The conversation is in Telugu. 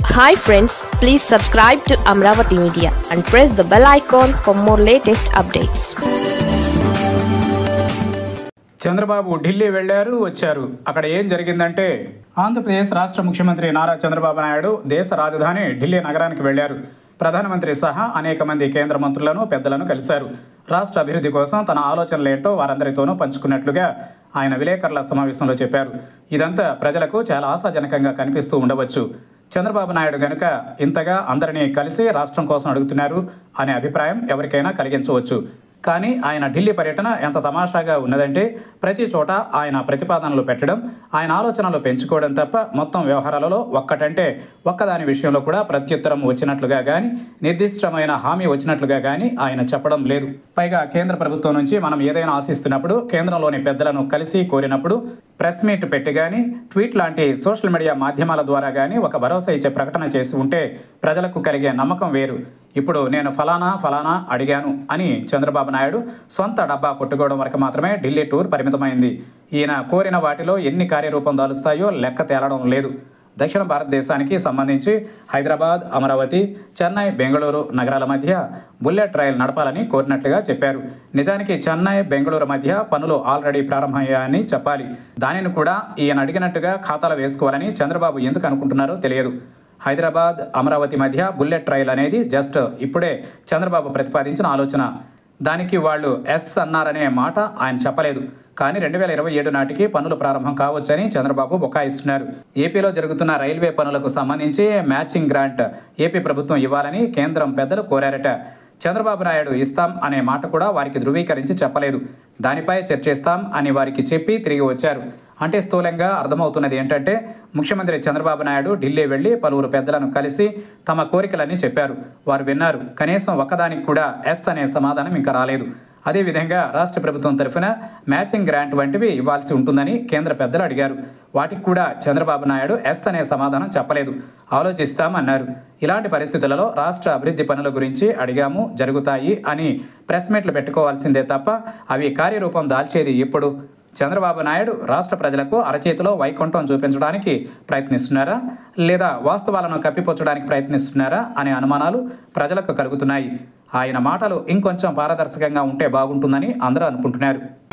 hi friends please subscribe to Amaravati media and press the bell icon for more latest updates Chandrababu Delhi వెళ్లారు వచ్చారు అక్కడ ఏం జరిగిందంటే ఆంధ్రప్రదేశ్ రాష్ట్ర ముఖ్యమంత్రి నారా చంద్రబాబు నాయుడు దేశ రాజధాని ఢిల్లీ నగరానికి వెళ్లారు ప్రధానమంత్రి సహా అనేక మంది కేంద్ర మంత్రులను పెద్దలను కలిశారు రాష్ట్ర అభివృద్ధి కోసం తన ఆలోచనలేంటో వారందరితోనూ పంచుకున్నట్లుగా ఆయన విలేకరుల సమావేశంలో చెప్పారు ఇదంతా ప్రజలకు చాలా ఆశాజనకంగా కనిపిస్తూ ఉండవచ్చు చంద్రబాబు నాయుడు గనుక ఇంతగా అందరినీ కలిసి రాష్ట్రం కోసం అడుగుతున్నారు అనే అభిప్రాయం ఎవరికైనా కలిగించవచ్చు కానీ ఆయన ఢిల్లీ పర్యటన ఎంత తమాషాగా ఉన్నదంటే ప్రతి చోట ఆయన ప్రతిపాదనలు పెట్టడం ఆయన ఆలోచనలు పెంచుకోవడం తప్ప మొత్తం వ్యవహారాలలో ఒక్కటంటే ఒక్కదాని విషయంలో కూడా ప్రత్యుత్తరం వచ్చినట్లుగా కానీ నిర్దిష్టమైన హామీ వచ్చినట్లుగా కానీ ఆయన చెప్పడం లేదు పైగా కేంద్ర ప్రభుత్వం నుంచి మనం ఏదైనా ఆశిస్తున్నప్పుడు కేంద్రంలోని పెద్దలను కలిసి కోరినప్పుడు ప్రెస్ మీట్ పెట్టి కానీ ట్వీట్ లాంటి సోషల్ మీడియా మాధ్యమాల ద్వారా కానీ ఒక భరోసా ఇచ్చే ప్రకటన చేసి ఉంటే ప్రజలకు కలిగే నమ్మకం వేరు ఇప్పుడు నేను ఫలానా ఫలానా అడిగాను అని చంద్రబాబు నాయుడు సొంత డబ్బా కొట్టుకోవడం వరకు మాత్రమే ఢిల్లీ టూర్ పరిమితమైంది ఈయన కోరిన వాటిలో ఎన్ని కార్యరూపం దాలుస్తాయో లెక్క తేలడం లేదు దక్షిణ భారతదేశానికి సంబంధించి హైదరాబాద్ అమరావతి చెన్నై బెంగళూరు నగరాల మధ్య బుల్లెట్ రైలు నడపాలని కోరినట్లుగా చెప్పారు నిజానికి చెన్నై బెంగళూరు మధ్య పనులు ఆల్రెడీ ప్రారంభమయ్యాయని చెప్పాలి దానిని కూడా ఈయన అడిగినట్టుగా ఖాతాలో వేసుకోవాలని చంద్రబాబు ఎందుకు అనుకుంటున్నారో తెలియదు హైదరాబాద్ అమరావతి మధ్య బుల్లెట్ రైల్ అనేది జస్ట్ ఇప్పుడే చంద్రబాబు ప్రతిపాదించిన ఆలోచన దానికి వాళ్ళు ఎస్ అన్నారనే మాట ఆయన చెప్పలేదు కానీ రెండు వేల ఇరవై ఏడు నాటికి పనులు ప్రారంభం కావచ్చని చంద్రబాబు బొకాయిస్తున్నారు ఏపీలో జరుగుతున్న రైల్వే పనులకు సంబంధించి మ్యాచింగ్ గ్రాంట్ ఏపీ ప్రభుత్వం ఇవ్వాలని కేంద్రం పెద్దలు కోరారట చంద్రబాబు నాయుడు ఇస్తాం అనే మాట కూడా వారికి ధృవీకరించి చెప్పలేదు దానిపై చర్చిస్తాం అని వారికి చెప్పి తిరిగి వచ్చారు అంటే స్థూలంగా అర్థమవుతున్నది ఏంటంటే ముఖ్యమంత్రి చంద్రబాబు నాయుడు ఢిల్లీ వెళ్లి పలువురు పెద్దలను కలిసి తమ కోరికలన్నీ చెప్పారు వారు విన్నారు కనీసం ఒక్కదానికి కూడా ఎస్ అనే సమాధానం ఇంకా రాలేదు అదేవిధంగా రాష్ట్ర ప్రభుత్వం తరఫున మ్యాచింగ్ గ్రాంట్ వంటివి ఇవ్వాల్సి ఉంటుందని కేంద్ర పెద్దలు అడిగారు వాటికి కూడా చంద్రబాబు నాయుడు ఎస్ అనే సమాధానం చెప్పలేదు ఆలోచిస్తామన్నారు ఇలాంటి పరిస్థితులలో రాష్ట్ర అభివృద్ధి పనుల గురించి అడిగాము జరుగుతాయి అని ప్రెస్ మీట్లు పెట్టుకోవాల్సిందే తప్ప అవి కార్యరూపం దాల్చేది ఎప్పుడు చంద్రబాబు నాయుడు రాష్ట్ర ప్రజలకు అరచేతిలో వైకుంఠం చూపించడానికి ప్రయత్నిస్తున్నారా లేదా వాస్తవాలను కప్పిపుచ్చడానికి ప్రయత్నిస్తున్నారా అనే అనుమానాలు ప్రజలకు కలుగుతున్నాయి ఆయన మాటలు ఇంకొంచెం పారదర్శకంగా ఉంటే బాగుంటుందని అందరూ అనుకుంటున్నారు